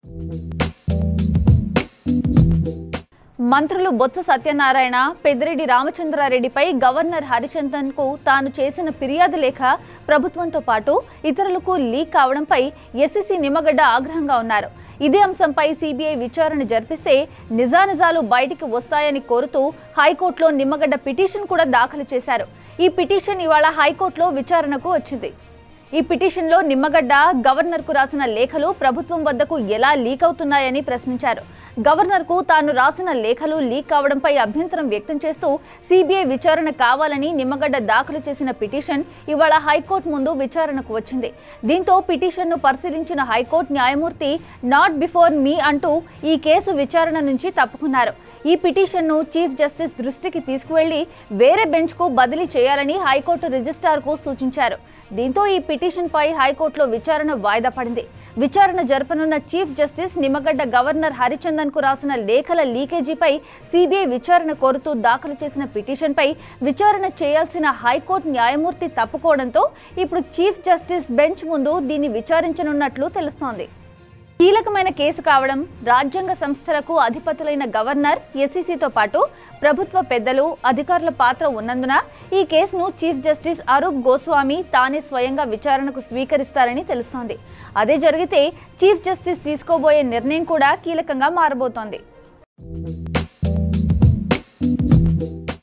మంత్రులు బొత్స సత్యనారాయణ పెద్దిరెడ్డి రామచంద్రారెడ్డిపై గవర్నర్ హరిచందన్కు తాను చేసిన ఫిర్యాదు లేఖ ప్రభుత్వంతో పాటు ఇతరులకు లీక్ కావడంపై ఎస్సీసీ నిమ్మగడ్డ ఆగ్రహంగా ఉన్నారు ఇదే అంశంపై సిబిఐ విచారణ జరిపిస్తే నిజానిజాలు బయటికి వస్తాయని కోరుతూ హైకోర్టులో నిమ్మగడ్డ పిటిషన్ కూడా దాఖలు చేశారు ఈ పిటిషన్ ఇవాళ హైకోర్టులో విచారణకు వచ్చింది ఈ పిటిషన్లో నిమ్మగడ్డ గవర్నర్కు రాసిన లేఖలు ప్రభుత్వం వద్దకు ఎలా లీక్ అవుతున్నాయని ప్రశ్నించారు గవర్నర్కు తాను రాసిన లేఖలు లీక్ కావడంపై అభ్యంతరం వ్యక్తం చేస్తూ సిబిఐ విచారణ కావాలని నిమ్మగడ్డ దాఖలు చేసిన పిటిషన్ ఇవాళ హైకోర్టు ముందు విచారణకు వచ్చింది దీంతో పిటిషన్ను పరిశీలించిన హైకోర్టు న్యాయమూర్తి నాట్ బిఫోర్ మీ అంటూ ఈ కేసు విచారణ నుంచి తప్పుకున్నారు ఈ పిటిషన్ను చీఫ్ జస్టిస్ దృష్టికి తీసుకువెళ్లి వేరే బెంచ్కు బదిలీ చేయాలని హైకోర్టు రిజిస్ట్రార్కు సూచించారు దీంతో ఈ పిటిషన్పై హైకోర్టులో విచారణ వాయిదా పడింది విచారణ జరపనున్న chief justice Nimmagadda governor Harichandan కు రాసిన లేఖల లీకేజీపై సిబిఐ విచారణ కోరుతూ దాఖలు చేసిన పిటిషన్పై విచారణ చేయాల్సిన హైకోర్టు న్యాయమూర్తి తప్పుకోవడంతో ఇప్పుడు చీఫ్ జస్టిస్ బెంచ్ ముందు దీన్ని విచారించనున్నట్లు తెలుస్తోంది కీలకమైన కేసు కావడం రాజ్యాంగ సంస్థలకు అధిపతులైన గవర్నర్ ఎస్సీసీతో పాటు ప్రభుత్వ పెద్దలు అధికారుల పాత్ర ఉన్నందున ఈ కేసును చీఫ్ జస్టిస్ అరూప్ గోస్వామి తానే స్వయంగా విచారణకు స్వీకరిస్తారని తెలుస్తోంది అదే జరిగితే చీఫ్ జస్టిస్ తీసుకోబోయే నిర్ణయం కూడా కీలకంగా మారబోతోంది